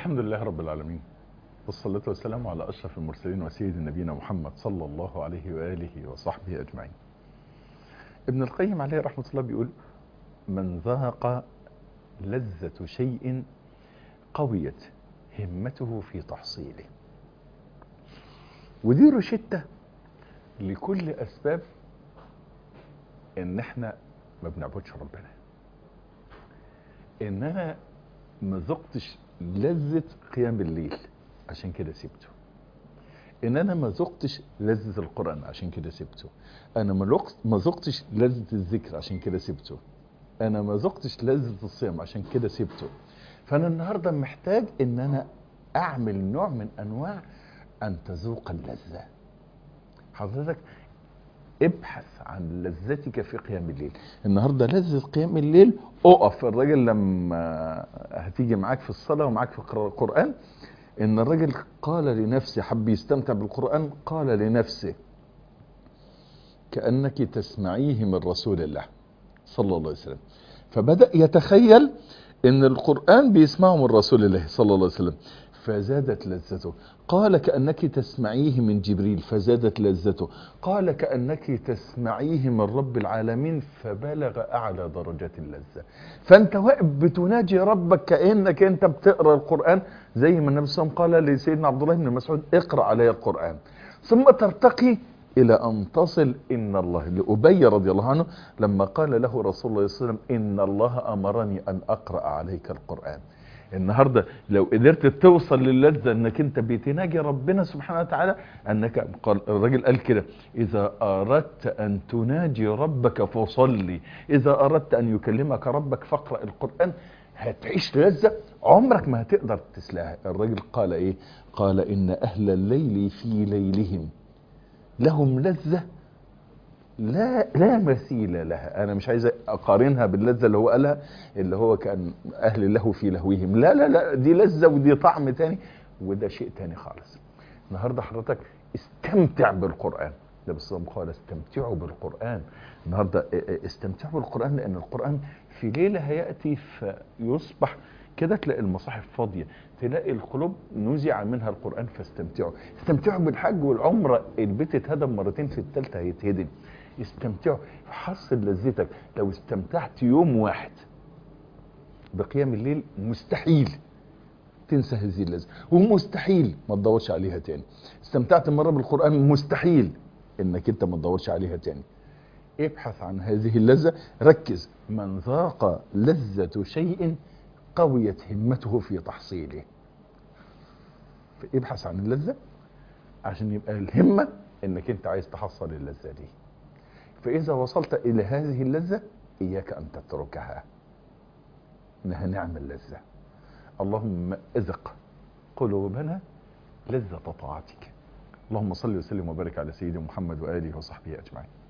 الحمد لله رب العالمين والصلاة والسلام على أشرف المرسلين وسيد نبينا محمد صلى الله عليه وآله وصحبه أجمعين ابن القيم عليه رحمة الله بيقول من ذاق لذة شيء قويت همته في تحصيله ودي روشتة لكل أسباب إن إحنا ما بنعبدش ربنا إن أنا ما ذقتش لذة قيام الليل عشان كده سبته ان انا ما ذقتش لذة القرآن عشان كده سبته انا ما ذقتش لذة الذكر عشان كده سبته انا ما ذقتش لذة الصيام عشان كده سبته فانا النهاردة محتاج ان انا اعمل نوع من انواع ان تذوق اللذة حضرتك ابحث عن لذتك في قيام الليل النهاردة لذة قيام الليل اقف الراجل لما هتيجي معاك في الصلاة ومعاك في القرآن ان الراجل قال لنفسه حب يستمتع بالقرآن قال لنفسه كأنك تسمعيه من رسول الله صلى الله عليه وسلم فبدأ يتخيل ان القرآن بيسمعه من رسول الله صلى الله عليه وسلم فزادت لذته قال كأنك تسمعيه من جبريل فزادت لذته قال كأنك تسمعيه من رب العالمين فبلغ أعلى درجات اللذة فأنت واقف بتناجي ربك كأنك أنت بتقرأ القرآن زي ما النبي صلى الله عليه وسلم قال لسيدنا عبد الله بن مسعود اقرأ علي القرآن ثم ترتقي إلى أن تصل إن الله لأبي رضي الله عنه لما قال له رسول الله صلى الله عليه وسلم إن الله أمرني أن أقرأ عليك القرآن النهاردة لو قدرت توصل للذة انك انت بتناجي ربنا سبحانه وتعالى انك قال الراجل قال كده اذا اردت ان تناجي ربك فصلي اذا اردت ان يكلمك ربك فاقرأ القرآن هتعيش لذة عمرك ما هتقدر تسلاها الراجل قال ايه قال ان اهل الليل في ليلهم لهم لذة لا لا مثيل لها انا مش عايز اقارنها باللذه اللي هو قالها اللي هو كان اهل له في لهوهم لا لا لا دي لذه ودي طعم تاني وده شيء تاني خالص النهارده حضرتك استمتع بالقران ده بس قال استمتعوا بالقران النهارده استمتعوا بالقران لان القران في ليله هياتي فيصبح كده تلاقي المصاحف فاضية تلاقي القلوب نزع منها القرآن فاستمتعوا استمتعوا بالحج والعمرة البيت اتهدم مرتين في الثالثة هيتهدم استمتعوا حصل لذتك لو استمتعت يوم واحد بقيام الليل مستحيل تنسى هذه اللذة ومستحيل ما تدورش عليها تاني استمتعت مرة بالقرآن مستحيل انك انت ما تدورش عليها تاني ابحث عن هذه اللذة ركز من ذاق لذة شيء قويت همته في تحصيله ابحث عن اللذة عشان يبقى الهمة انك انت عايز تحصل اللذة دي فاذا وصلت الى هذه اللذة اياك ان تتركها انها نعم اللذة اللهم اذق قلوبنا لذة طاعتك اللهم صل وسلم وبارك على سيدنا محمد وآله وصحبه أجمعين